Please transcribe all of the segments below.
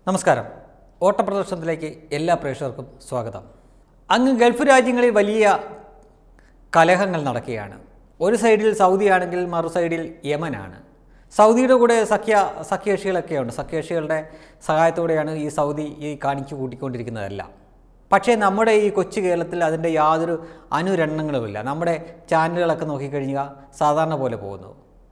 നമസ്കാരം ഓട്ടപ്രദർശനത്തിലേക്ക് എല്ലാ പ്രേക്ഷകർക്കും സ്വാഗതം അങ്ങ് ഗൾഫ് രാജ്യങ്ങളിൽ വലിയ കലഹങ്ങൾ നടക്കുകയാണ് ഒരു സൈഡിൽ സൗദിയാണെങ്കിൽ മറു സൈഡിൽ യമനാണ് സൗദിയുടെ കൂടെ സഖ്യ സഖ്യകക്ഷികളൊക്കെ ഉണ്ട് സഖ്യകക്ഷികളുടെ സഹായത്തോടെയാണ് ഈ സൗദി ഈ കാണിച്ചു കൂട്ടിക്കൊണ്ടിരിക്കുന്നതെല്ലാം പക്ഷേ നമ്മുടെ ഈ കൊച്ചു കേരളത്തിൽ അതിൻ്റെ യാതൊരു അനുരണങ്ങളുമില്ല നമ്മുടെ ചാനലുകളൊക്കെ നോക്കിക്കഴിഞ്ഞാൽ സാധാരണ പോലെ പോകുന്നു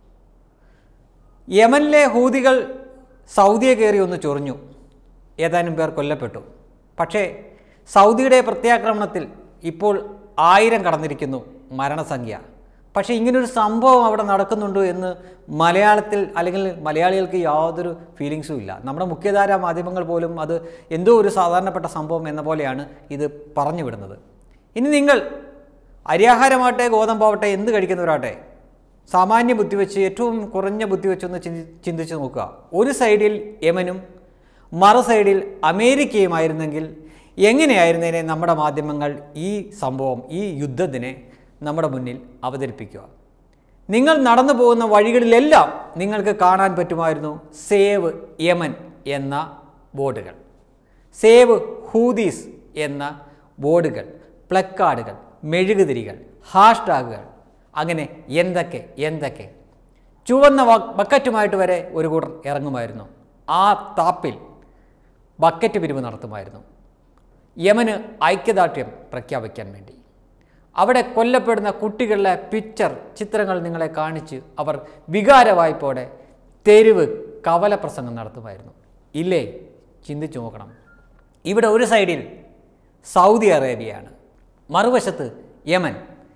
യമനിലെ ഹൂതികൾ സൗദിയെ കയറി ഒന്ന് ചൊറിഞ്ഞു ഏതാനും പേർ കൊല്ലപ്പെട്ടു പക്ഷേ സൗദിയുടെ പ്രത്യാക്രമണത്തിൽ ഇപ്പോൾ ആയിരം കടന്നിരിക്കുന്നു മരണസംഖ്യ പക്ഷേ ഇങ്ങനൊരു സംഭവം അവിടെ നടക്കുന്നുണ്ടോ എന്ന് മലയാളത്തിൽ അല്ലെങ്കിൽ മലയാളികൾക്ക് യാതൊരു ഫീലിങ്സും ഇല്ല നമ്മുടെ മുഖ്യധാരാ മാധ്യമങ്ങൾ പോലും അത് എന്തോ ഒരു സാധാരണപ്പെട്ട സംഭവം എന്ന പോലെയാണ് ഇത് പറഞ്ഞു വിടുന്നത് ഇനി നിങ്ങൾ അരിയാഹാരമാവട്ടെ ഗോതമ്പാവട്ടെ എന്ത് കഴിക്കുന്നവരാട്ടെ സാമാന്യ ബുദ്ധി വെച്ച് ഏറ്റവും കുറഞ്ഞ ബുദ്ധി വെച്ചൊന്ന് ചിന്തി ചിന്തിച്ച് നോക്കുക ഒരു സൈഡിൽ യമനും മറു സൈഡിൽ അമേരിക്കയുമായിരുന്നെങ്കിൽ എങ്ങനെയായിരുന്നതിനെ നമ്മുടെ മാധ്യമങ്ങൾ ഈ സംഭവം ഈ യുദ്ധത്തിനെ നമ്മുടെ മുന്നിൽ അവതരിപ്പിക്കുക നിങ്ങൾ നടന്നു പോകുന്ന വഴികളിലെല്ലാം നിങ്ങൾക്ക് കാണാൻ പറ്റുമായിരുന്നു സേവ് യമൻ എന്ന ബോർഡുകൾ സേവ് ഹൂദീസ് എന്ന ബോർഡുകൾ പ്ലക്കാർഡുകൾ മെഴുകുതിരികൾ ഹാഷ്ടാഗുകൾ അങ്ങനെ എന്തൊക്കെ എന്തൊക്കെ ചുവന്ന വ- ബക്കറ്റുമായിട്ട് വരെ ഒരു കൂട്ടർ ഇറങ്ങുമായിരുന്നു ആ താപ്പിൽ ബക്കറ്റ് പിരിവ് നടത്തുമായിരുന്നു യമന് ഐക്യദാർഢ്യം പ്രഖ്യാപിക്കാൻ വേണ്ടി അവിടെ കൊല്ലപ്പെടുന്ന കുട്ടികളുടെ പിക്ചർ ചിത്രങ്ങൾ നിങ്ങളെ കാണിച്ച് അവർ വികാരവായ്പോടെ തെരുവ് കവല പ്രസംഗം നടത്തുമായിരുന്നു ഇല്ലേ ചിന്തിച്ചു നോക്കണം ഇവിടെ ഒരു സൈഡിൽ സൗദി അറേബ്യയാണ് മറുവശത്ത് യമൻ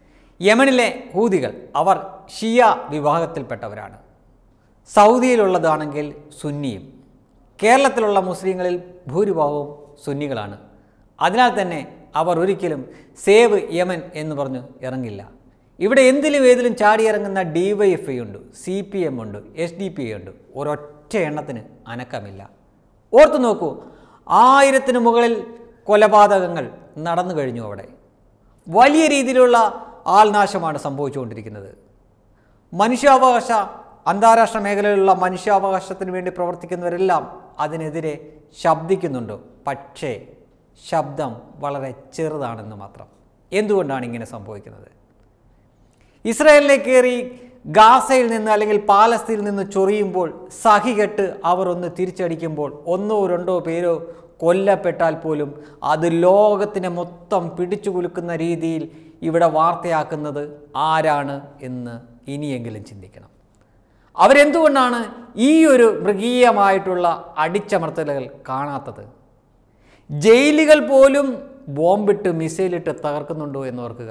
യമനിലെ ഹൂതികൾ അവർ ഷിയ വിഭാഗത്തിൽപ്പെട്ടവരാണ് സൗദിയിലുള്ളതാണെങ്കിൽ സുന്നിയും കേരളത്തിലുള്ള മുസ്ലിങ്ങളിൽ ഭൂരിഭാഗവും സുന്നികളാണ് അതിനാൽ തന്നെ അവർ ഒരിക്കലും സേവ് യമൻ എന്ന് പറഞ്ഞ് ഇറങ്ങില്ല ഇവിടെ എന്തിലും ഏതിലും ചാടിയിറങ്ങുന്ന ഡി വൈ എഫ് ഐ ഉണ്ട് സി പി എം ഉണ്ട് എസ് ഡി പി ഐ ഉണ്ട് ഒരൊറ്റ എണ്ണത്തിന് അനക്കമില്ല ഓർത്തു നോക്കൂ ആയിരത്തിന് മുകളിൽ കൊലപാതകങ്ങൾ നടന്നു കഴിഞ്ഞു അവിടെ വലിയ രീതിയിലുള്ള ആൾനാശമാണ് സംഭവിച്ചുകൊണ്ടിരിക്കുന്നത് മനുഷ്യാവകാശ അന്താരാഷ്ട്ര മേഖലയിലുള്ള മനുഷ്യാവകാശത്തിന് വേണ്ടി പ്രവർത്തിക്കുന്നവരെല്ലാം അതിനെതിരെ ശബ്ദിക്കുന്നുണ്ട് പക്ഷേ ശബ്ദം വളരെ ചെറുതാണെന്ന് മാത്രം എന്തുകൊണ്ടാണ് ഇങ്ങനെ സംഭവിക്കുന്നത് ഇസ്രായേലിലേക്ക് കയറി ഗാസയിൽ നിന്ന് അല്ലെങ്കിൽ പാലസ്തീനിൽ നിന്ന് ചൊറിയുമ്പോൾ സഹികെട്ട് അവർ ഒന്ന് തിരിച്ചടിക്കുമ്പോൾ ഒന്നോ രണ്ടോ പേരോ കൊല്ലപ്പെട്ടാൽ പോലും അത് ലോകത്തിനെ മൊത്തം പിടിച്ചു കുലുക്കുന്ന രീതിയിൽ ഇവിടെ വാർത്തയാക്കുന്നത് ആരാണ് എന്ന് ഇനിയെങ്കിലും ചിന്തിക്കണം അവരെന്തുകൊണ്ടാണ് ഈ ഒരു മൃഗീയമായിട്ടുള്ള അടിച്ചമർത്തലുകൾ കാണാത്തത് ജയിലുകൾ പോലും ബോംബിട്ട് മിസൈലിട്ട് തകർക്കുന്നുണ്ടോ എന്ന് ഓർക്കുക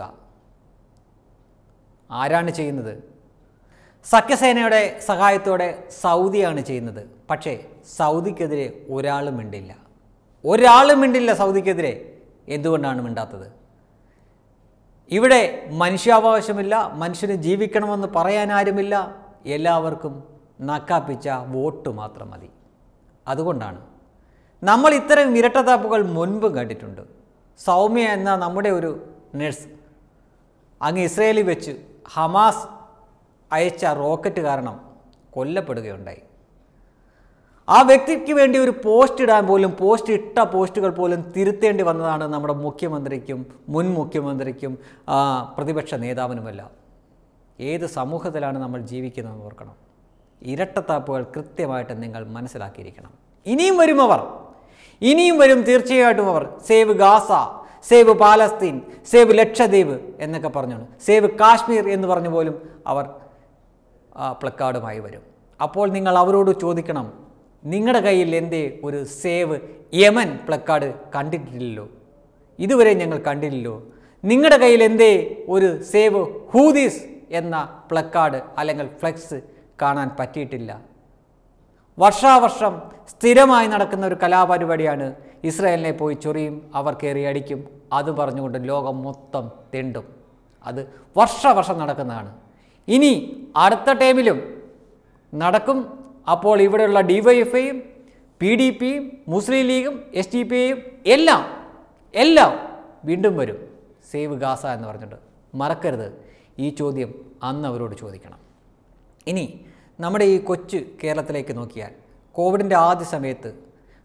ആരാണ് ചെയ്യുന്നത് സഖ്യസേനയുടെ സഹായത്തോടെ സൗദിയാണ് ചെയ്യുന്നത് പക്ഷേ സൗദിക്കെതിരെ ഒരാളും മിണ്ടില്ല ഒരാളും മിണ്ടില്ല സൗദിക്കെതിരെ എന്തുകൊണ്ടാണ് മിണ്ടാത്തത് ഇവിടെ മനുഷ്യാവകാശമില്ല മനുഷ്യന് ജീവിക്കണമെന്ന് പറയാൻ ആരുമില്ല എല്ലാവർക്കും നക്കാപ്പിച്ച വോട്ട് മാത്രം മതി അതുകൊണ്ടാണ് നമ്മൾ ഇത്തരം ഇരട്ടത്താപ്പുകൾ മുൻപും കണ്ടിട്ടുണ്ട് സൗമ്യ എന്ന നമ്മുടെ ഒരു നഴ്സ് അങ്ങ് ഇസ്രയേലിൽ വെച്ച് ഹമാസ് അയച്ച റോക്കറ്റ് കാരണം കൊല്ലപ്പെടുകയുണ്ടായി ആ വ്യക്തിക്ക് വേണ്ടി ഒരു പോസ്റ്റ് ഇടാൻ പോലും പോസ്റ്റ് ഇട്ട പോസ്റ്റുകൾ പോലും തിരുത്തേണ്ടി വന്നതാണ് നമ്മുടെ മുഖ്യമന്ത്രിക്കും മുൻ മുഖ്യമന്ത്രിക്കും ആ, പ്രതിപക്ഷ നേതാവിനുമെല്ലാം ഏത് സമൂഹത്തിലാണ് നമ്മൾ ജീവിക്കുന്നതെന്ന് ഓർക്കണം ഇരട്ടത്താപ്പുകൾ കൃത്യമായിട്ട് നിങ്ങൾ മനസ്സിലാക്കിയിരിക്കണം ഇനിയും വരും അവർ ഇനിയും വരും തീർച്ചയായിട്ടും അവർ save Gaza save Palestine save Lakshadweep എന്നൊക്കെ പറഞ്ഞാണ് സേവ് കാശ്മീർ എന്ന് പറഞ്ഞു പോലും അവർ ആ, പ്ലക്കാർഡുമായി വരും അപ്പോൾ നിങ്ങൾ അവരോട് ചോദിക്കണം നിങ്ങളുടെ കയ്യിൽ എന്തേ ഒരു സേവ് യമൻ പ്ലക്കാർഡ് കണ്ടിട്ടില്ലല്ലോ ഇതുവരെ ഞങ്ങൾ കണ്ടില്ലല്ലോ നിങ്ങളുടെ കയ്യിൽ എന്തേ ഒരു സേവ് ഹൂദീസ് എന്ന പ്ലക്കാർഡ് അല്ലെങ്കിൽ ഫ്ലെക്സ് കാണാൻ പറ്റിയിട്ടില്ല വർഷാവർഷം സ്ഥിരമായി നടക്കുന്ന ഒരു കലാപരിപാടിയാണ് ഇസ്രായേലിനെ പോയി ചൊറിയും അവർ കയറി അടിക്കും അത് പറഞ്ഞുകൊണ്ട് ലോകം മൊത്തം തെണ്ടും അത് വർഷവർഷം നടക്കുന്നതാണ് ഇനി അടുത്ത ടൈമിലും നടക്കും അപ്പോൾ ഇവിടെയുള്ള ഡിവൈഎഫ്ഐയും പി ഡി പിയും മുസ്ലിം ലീഗും എസ് ഡി പി ഐയും എല്ലാം എല്ലാം വീണ്ടും വരും സേവ് ഗാസ എന്ന് പറഞ്ഞിട്ട് മറക്കരുത് ഈ ചോദ്യം അന്ന് അവരോട് ചോദിക്കണം ഇനി നമ്മുടെ ഈ കൊച്ചു കേരളത്തിലേക്ക് നോക്കിയാൽ കോവിഡിൻ്റെ ആദ്യ സമയത്ത്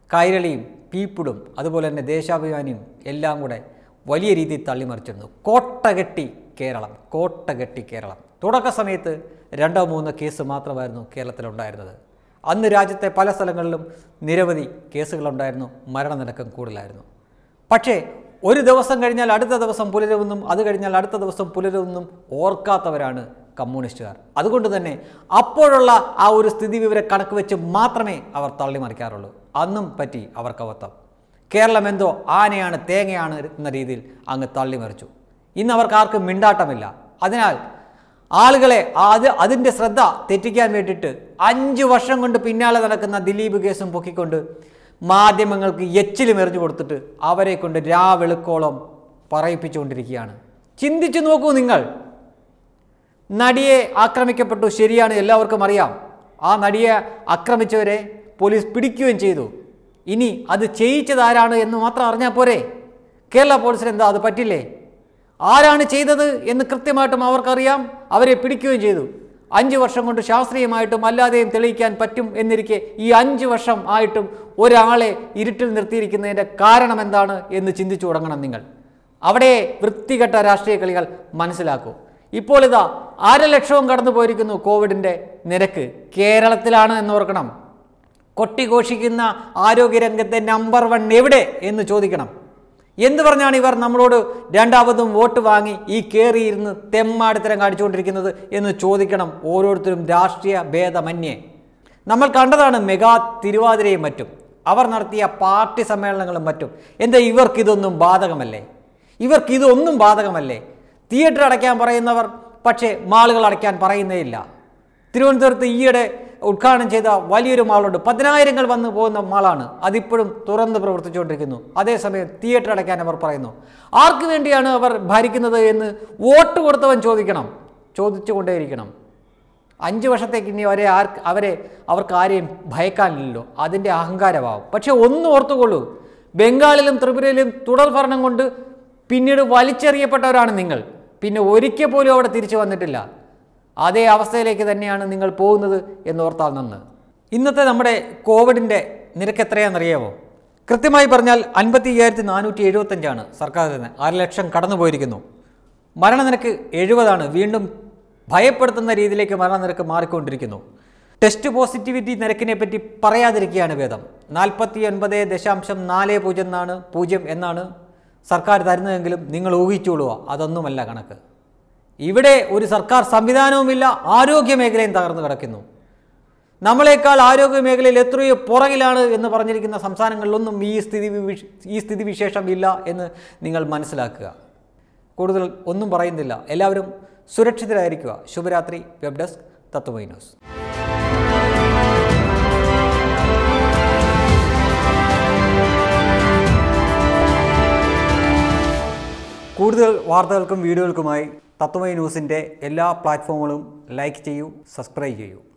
കൈരളിയും പീപ്പിടും അതുപോലെ തന്നെ ദേശാഭിമാനിയും എല്ലാം കൂടെ വലിയ രീതിയിൽ തള്ളിമറിച്ചിരുന്നു കോട്ട കെട്ടി കേരളം കോട്ട കെട്ടി കേരളം തുടക്ക സമയത്ത് രണ്ടോ മൂന്നോ കേസ് മാത്രമായിരുന്നു കേരളത്തിലുണ്ടായിരുന്നത് അന്ന് രാജ്യത്തെ പല സ്ഥലങ്ങളിലും നിരവധി കേസുകളുണ്ടായിരുന്നു മരണനിരക്കം കൂടുതലായിരുന്നു പക്ഷേ ഒരു ദിവസം കഴിഞ്ഞാൽ അടുത്ത ദിവസം പുലരുമെന്നും അത് കഴിഞ്ഞാൽ അടുത്ത ദിവസം പുലരുമെന്നും ഓർക്കാത്തവരാണ് കമ്മ്യൂണിസ്റ്റുകാർ അതുകൊണ്ട് തന്നെ അപ്പോഴുള്ള ആ ഒരു സ്ഥിതി വിവര കണക്ക് വെച്ച് മാത്രമേ അവർ തള്ളിമറിക്കാറുള്ളൂ അന്നും പറ്റി അവർക്ക് അബദ്ധം കേരളം എന്തോ ആനയാണ് തേങ്ങയാണ് എന്ന രീതിയിൽ അങ്ങ് തള്ളിമറിച്ചു ഇന്ന് അവർക്ക് ആർക്കും മിണ്ടാട്ടമില്ല അതിനാൽ ആളുകളെ അത് അതിൻ്റെ ശ്രദ്ധ തെറ്റിക്കാൻ വേണ്ടിയിട്ട് അഞ്ച് വർഷം കൊണ്ട് പിന്നാലെ നടക്കുന്ന ദിലീപ് കേസും പൊക്കിക്കൊണ്ട് മാധ്യമങ്ങൾക്ക് എച്ചിലും എറിഞ്ഞു കൊടുത്തിട്ട് അവരെ കൊണ്ട് രാവെളുക്കോളം പറയിപ്പിച്ചുകൊണ്ടിരിക്കുകയാണ് ചിന്തിച്ചു നോക്കൂ നിങ്ങൾ നടിയെ ആക്രമിക്കപ്പെട്ടു ശരിയാണ് എല്ലാവർക്കും അറിയാം ആ നടിയെ ആക്രമിച്ചവരെ പോലീസ് പിടിക്കുകയും ചെയ്തു ഇനി അത് ചെയ്യിച്ചത് ആരാണ് എന്ന് മാത്രം അറിഞ്ഞാൽ പോരെ കേരള പോലീസിന് എന്താ അത് പറ്റില്ലേ ആരാണ് ചെയ്തത് എന്ന് കൃത്യമായിട്ടും അവർക്കറിയാം അവരെ പിടിക്കുകയും ചെയ്തു അഞ്ച് വർഷം കൊണ്ട് ശാസ്ത്രീയമായിട്ടും അല്ലാതെയും തെളിയിക്കാൻ പറ്റും എന്നിരിക്കെ ഈ അഞ്ച് വർഷം ആയിട്ടും ഒരാളെ ഇരുട്ടിൽ നിർത്തിയിരിക്കുന്നതിൻ്റെ കാരണം എന്താണ് എന്ന് ചിന്തിച്ചു തുടങ്ങണം നിങ്ങൾ അവിടെ വൃത്തികെട്ട രാഷ്ട്രീയ കളികൾ മനസ്സിലാക്കൂ ഇപ്പോൾ ഇതാ അര ലക്ഷവും കടന്നു പോയിരിക്കുന്നു കോവിഡിൻ്റെ നിരക്ക് കേരളത്തിലാണ് എന്ന് ഓർക്കണം കൊട്ടിഘോഷിക്കുന്ന ആരോഗ്യരംഗത്തെ നമ്പർ വൺ എവിടെ എന്ന് ചോദിക്കണം എന്ത് പറഞ്ഞാണ് ഇവർ നമ്മളോട് രണ്ടാമതും വോട്ട് വാങ്ങി ഈ കയറിയിരുന്ന് തെമ്മാടിത്തരം കാണിച്ചുകൊണ്ടിരിക്കുന്നത് എന്ന് ചോദിക്കണം ഓരോരുത്തരും രാഷ്ട്രീയ ഭേദമന്യേ നമ്മൾ കണ്ടതാണ് മെഗാ തിരുവാതിരയും മറ്റും അവർ നടത്തിയ പാർട്ടി സമ്മേളനങ്ങളും മറ്റും എന്താ ഇവർക്കിതൊന്നും ബാധകമല്ലേ ഇവർക്കിതൊന്നും ബാധകമല്ലേ തിയേറ്റർ അടയ്ക്കാൻ പറയുന്നവർ പക്ഷേ മാളുകൾ അടയ്ക്കാൻ പറയുന്നേയില്ല തിരുവനന്തപുരത്ത് ഈയിടെ ഉദ്ഘാടനം ചെയ്ത വലിയൊരു മാളുണ്ട് പതിനായിരങ്ങൾ വന്ന് പോകുന്ന മാളാണ് അതിപ്പോഴും തുറന്ന് പ്രവർത്തിച്ചുകൊണ്ടിരിക്കുന്നു അതേസമയം തിയേറ്റർ അടയ്ക്കാൻ അവർ പറയുന്നു ആർക്ക് വേണ്ടിയാണ് അവർ ഭരിക്കുന്നത് എന്ന് വോട്ട് കൊടുത്തവൻ ചോദിക്കണം ചോദിച്ചുകൊണ്ടേയിരിക്കണം അഞ്ച് വർഷത്തേക്ക് ഇനി അവരെ ആർ അവരെ അവർക്ക് ആരെയും ഭയക്കാനില്ലല്ലോ അതിൻ്റെ അഹങ്കാരമാവും പക്ഷേ ഒന്ന് ഓർത്തുകൊള്ളൂ ബംഗാളിലും ത്രിപുരയിലും തുടർ ഭരണം കൊണ്ട് പിന്നീട് വലിച്ചെറിയപ്പെട്ടവരാണ് നിങ്ങൾ പിന്നെ ഒരിക്കൽ പോലും അവിടെ തിരിച്ചു വന്നിട്ടില്ല അതേ അവസ്ഥയിലേക്ക് തന്നെയാണ് നിങ്ങൾ പോകുന്നത് എന്നോർത്താൽ നന്ന് ഇന്നത്തെ നമ്മുടെ കോവിഡിൻ്റെ നിരക്ക് എത്രയാണെന്നറിയാമോ കൃത്യമായി പറഞ്ഞാൽ അൻപത്തി അയ്യായിരത്തി നാനൂറ്റി എഴുപത്തഞ്ചാണ് സർക്കാർ തന്നെ അര ലക്ഷം കടന്നു പോയിരിക്കുന്നു മരണനിരക്ക് എഴുപതാണ് വീണ്ടും ഭയപ്പെടുത്തുന്ന രീതിയിലേക്ക് മരണനിരക്ക് മാറിക്കൊണ്ടിരിക്കുന്നു ടെസ്റ്റ് പോസിറ്റിവിറ്റി നിരക്കിനെ പറ്റി പറയാതിരിക്കുകയാണ് ഭേദം നാൽപ്പത്തി ഒൻപത് ദശാംശം നാല് പൂജ്യം എന്നാണ് പൂജ്യം എന്നാണ് സർക്കാർ തരുന്നതെങ്കിലും നിങ്ങൾ ഊഹിച്ചോളുക അതൊന്നുമല്ല കണക്ക് ഇവിടെ ഒരു സർക്കാർ സംവിധാനവുമില്ല ആരോഗ്യ മേഖലയും തകർന്നു കിടക്കുന്നു നമ്മളെക്കാൾ ആരോഗ്യ മേഖലയിൽ എത്രയോ പുറകിലാണ് എന്ന് പറഞ്ഞിരിക്കുന്ന സംസ്ഥാനങ്ങളിലൊന്നും ഈ സ്ഥിതി വിവിഷ- ഈ സ്ഥിതിവിശേഷം ഇല്ല എന്ന് നിങ്ങൾ മനസ്സിലാക്കുക കൂടുതൽ ഒന്നും പറയുന്നില്ല എല്ലാവരും സുരക്ഷിതരായിരിക്കുക ശുഭരാത്രി വെബ് ഡെസ്ക് തത്വമൈ ന്യൂസ് കൂടുതൽ വാർത്തകൾക്കും വീഡിയോകൾക്കുമായി തത്വമൈ ന്യൂസിൻ്റെ എല്ലാ പ്ലാറ്റ്ഫോമുകളും ലൈക്ക് ചെയ്യൂ സബ്സ്ക്രൈബ് ചെയ്യൂ